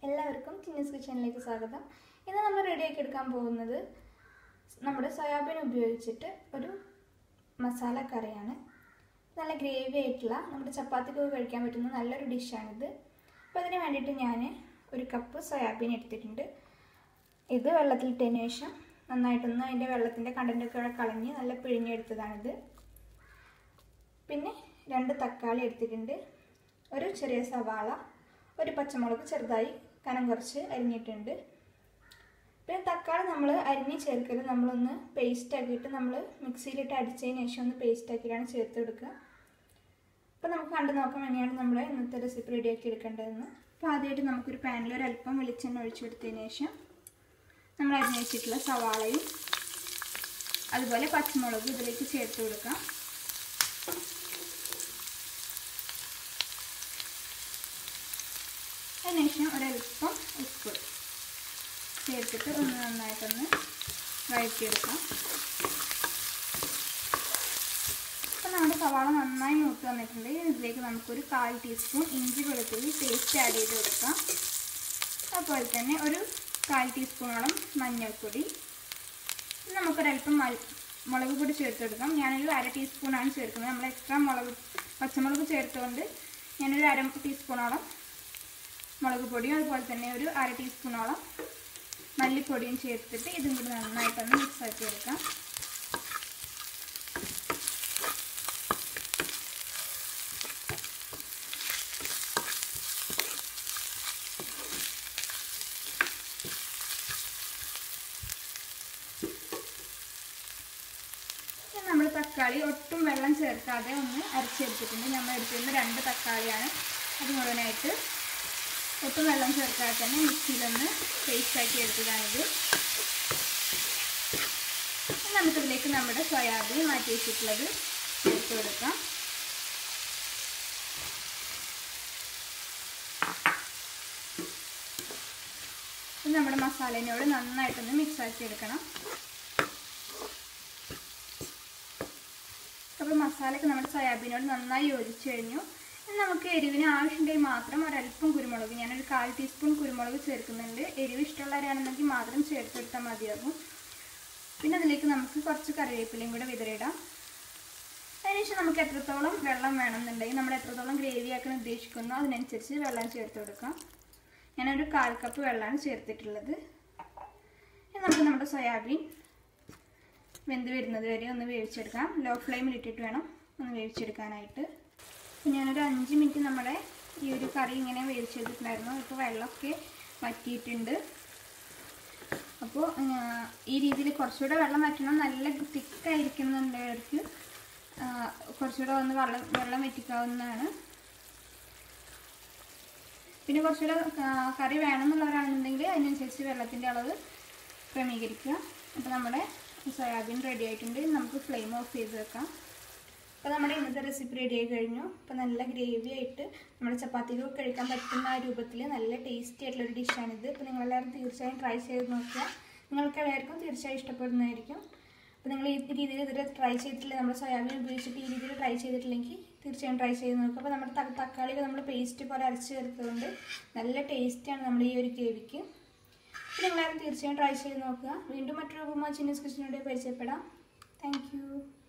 എല്ലാവർക്കും ചിന്നീസ് കിച്ചണിലേക്ക് സ്വാഗതം ഇന്ന് നമ്മൾ റെഡിയാക്കി എടുക്കാൻ പോകുന്നത് നമ്മുടെ സോയാബീൻ ഉപയോഗിച്ചിട്ട് ഒരു മസാല കറിയാണ് നല്ല ഗ്രേവി ആയിട്ടുള്ള നമ്മുടെ ചപ്പാത്തിക്കൊക്കെ കഴിക്കാൻ പറ്റുന്ന നല്ലൊരു ഡിഷാണിത് അപ്പോൾ അതിന് വേണ്ടിയിട്ട് ഞാൻ ഒരു കപ്പ് സോയാബീൻ എടുത്തിട്ടുണ്ട് ഇത് വെള്ളത്തിലിട്ടതിന് ശേഷം നന്നായിട്ടൊന്ന് അതിൻ്റെ വെള്ളത്തിൻ്റെ കണ്ടൻറ്റൊക്കെ ഇവിടെ കളഞ്ഞ് നല്ല പിഴിഞ്ഞെടുത്തതാണിത് പിന്നെ രണ്ട് തക്കാളി എടുത്തിട്ടുണ്ട് ഒരു ചെറിയ സവാള ഒരു പച്ചമുളക് ചെറുതായി കനം കുറച്ച് അരിഞ്ഞിട്ടുണ്ട് പിന്നെ തക്കാളി നമ്മൾ അരിഞ്ഞ് ചേർക്കരുത് നമ്മളൊന്ന് പേസ്റ്റ് ആക്കിയിട്ട് നമ്മൾ മിക്സിയിലിട്ട് അടിച്ചതിന് ശേഷം ഒന്ന് പേസ്റ്റ് ആക്കിയിട്ടാണ് ചേർത്ത് കൊടുക്കുക അപ്പോൾ നമുക്ക് കണ്ടു നോക്കാം എങ്ങനെയാണ് നമ്മൾ ഇന്നത്തെ റെസിപ്പി റെഡിയാക്കി എടുക്കേണ്ടതെന്ന് അപ്പോൾ ആദ്യമായിട്ട് നമുക്കൊരു പാനിൽ ഒരു അല്പം വെളിച്ചെണ്ണ ഒഴിച്ചു കൊടുത്തതിന് ശേഷം നമ്മൾ അരിഞ്ഞ് വെച്ചിട്ടുള്ള സവാളയും അതുപോലെ പച്ചമുളകും ഇതിലേക്ക് ചേർത്ത് കൊടുക്കാം അതിനുശേഷം ഒരല്പം ഉപ്പ് ചേർത്തിട്ട് ഒന്ന് നന്നായിട്ടൊന്ന് വഴറ്റിയെടുക്കാം അപ്പം നമ്മുടെ സവാള നന്നായി മൂത്ത് വന്നിട്ടുണ്ട് ഇതിലേക്ക് നമുക്കൊരു കാൽ ടീസ്പൂൺ ഇഞ്ചി വെളുത്തുള്ളി പേസ്റ്റ് ആഡ് ചെയ്ത് കൊടുക്കാം അതുപോലെ തന്നെ ഒരു കാൽ ടീസ്പൂണോളം മഞ്ഞൾപ്പൊടി നമുക്കൊരല്പം മൽ മുളക് പൊടി ചേർത്ത് കൊടുക്കാം ഞാനൊരു അര ടീസ്പൂണാണ് ചേർക്കുന്നത് നമ്മൾ എക്സ്ട്രാ മുളക് പച്ചമുളക് ചേർത്തുകൊണ്ട് ഞാനൊരു അര ടീസ്പൂണോളം മുളക് പൊടിയും അതുപോലെ തന്നെ ഒരു അര ടീസ്പൂണോളം മല്ലിപ്പൊടിയും ചേർത്തിട്ട് ഇതും കൂടി നന്നായിട്ടൊന്ന് മിക്സ് ആക്കി എടുക്കാം നമ്മൾ തക്കാളി ഒട്ടും വെള്ളം ചേർക്കാതെ ഒന്ന് അരച്ചെടുത്തിട്ടുണ്ട് നമ്മൾ എടുത്തിരുന്ന രണ്ട് തക്കാളിയാണ് അത് മുഴുവനായിട്ട് ഒട്ടും വെള്ളം ചേർക്കാതെ തന്നെ മിക്സിയിലൊന്ന് പേസ്റ്റാക്കി എടുത്തതാണിത് നമുക്കിതിലേക്ക് നമ്മുടെ സോയാബീൻ മാറ്റി വെച്ചിട്ടുള്ളത് ചേർത്ത് കൊടുക്കാം നമ്മുടെ മസാലേനോട് നന്നായിട്ടൊന്ന് മിക്സ് ആക്കി എടുക്കണം അപ്പോൾ മസാലയൊക്കെ നമ്മുടെ സോയാബീനോട് നന്നായി യോജിച്ച് കഴിഞ്ഞു നമുക്ക് എരിവിന് ആവശ്യമുണ്ടെങ്കിൽ മാത്രം ഒരല്പം കുരുമുളക് ഞാനൊരു കാൽ ടീസ്പൂൺ കുരുമുളക് ചേർക്കുന്നുണ്ട് എരിവ് ഇഷ്ടമുള്ളവരാണെന്നെങ്കിൽ മാത്രം ചേർത്തെടുത്താൽ മതിയാകും പിന്നെ അതിലേക്ക് നമുക്ക് കുറച്ച് കറിവേപ്പിലയും കൂടെ വിതറിയിടാം അതിനുശേഷം നമുക്ക് എത്രത്തോളം വെള്ളം വേണമെന്നുണ്ടെങ്കിൽ നമ്മൾ എത്രത്തോളം ഗ്രേവി ആക്കാൻ ഉദ്ദേശിക്കുന്നോ അതിനനുസരിച്ച് വെള്ളം ചേർത്ത് കൊടുക്കാം ഞാനൊരു കാൽ കപ്പ് വെള്ളമാണ് ചേർത്തിട്ടുള്ളത് നമുക്ക് നമ്മുടെ സോയാബീൻ വെന്ത് വരുന്നത് വരെ ഒന്ന് വേവിച്ചെടുക്കാം ലോ ഫ്ലെയിമിൽ ഇട്ടിട്ട് വേണം ഒന്ന് വേവിച്ചെടുക്കാനായിട്ട് അപ്പോൾ ഞാനൊരു അഞ്ച് മിനിറ്റ് നമ്മുടെ ഈ ഒരു കറി ഇങ്ങനെ വേവിച്ചെടുത്തിട്ടുണ്ടായിരുന്നു ഇപ്പോൾ വെള്ളമൊക്കെ വറ്റിയിട്ടുണ്ട് അപ്പോൾ ഈ രീതിയിൽ കുറച്ചുകൂടെ വെള്ളം വറ്റണം നല്ല തിക്കായിരിക്കുന്നുണ്ടവർക്ക് കുറച്ചുകൂടെ ഒന്ന് വെള്ളം വെള്ളം വറ്റിക്കാവുന്നതാണ് പിന്നെ കുറച്ചുകൂടെ കറി വേണമെന്നുള്ളവരാണെന്നുണ്ടെങ്കിൽ അതിനനുസരിച്ച് വെള്ളത്തിൻ്റെ അളവ് ക്രമീകരിക്കുക അപ്പോൾ നമ്മുടെ സോയാബീൻ റെഡി ആയിട്ടുണ്ട് നമുക്ക് ഫ്ലെയിം ഓഫ് ചെയ്ത് വെക്കാം അപ്പോൾ നമ്മുടെ ഇന്നത്തെ റെസിപ്പി റെഡി ആയി കഴിഞ്ഞു അപ്പോൾ നല്ല ഗ്രേവി ആയിട്ട് നമ്മുടെ ചപ്പാത്തിക്ക് കഴിക്കാൻ പറ്റുന്ന ആ രൂപത്തിൽ നല്ല ടേസ്റ്റി ആയിട്ടുള്ളൊരു ഡിഷാണിത് അപ്പോൾ നിങ്ങളെല്ലാവരും തീർച്ചയായും ട്രൈ ചെയ്ത് നോക്കുക നിങ്ങൾക്ക് എല്ലാവർക്കും തീർച്ചയായും ഇഷ്ടപ്പെടുന്നതായിരിക്കും അപ്പോൾ നിങ്ങൾ ഈ രീതിയിൽ ഇതുവരെ ട്രൈ ചെയ്തിട്ടില്ല നമ്മുടെ സോയാബീൻ ഉപയോഗിച്ചിട്ട് ഈ രീതിയിൽ ട്രൈ ചെയ്തിട്ടില്ലെങ്കിൽ തീർച്ചയായും ട്രൈ ചെയ്ത് നോക്കുക അപ്പോൾ നമ്മുടെ തക്കാളിക്ക് നമ്മൾ പേസ്റ്റ് പോലെ അരച്ച് ചേർത്തതുകൊണ്ട് നല്ല ടേസ്റ്റിയാണ് നമ്മുടെ ഈ ഒരു ഗ്രേവിക്ക് അപ്പോൾ നിങ്ങളാരും തീർച്ചയായും ട്രൈ ചെയ്ത് നോക്കുക വീണ്ടും മറ്റൊരു ഉപമ ചിന്നീസ് കിച്ചനോടെ പരിചയപ്പെടാം താങ്ക്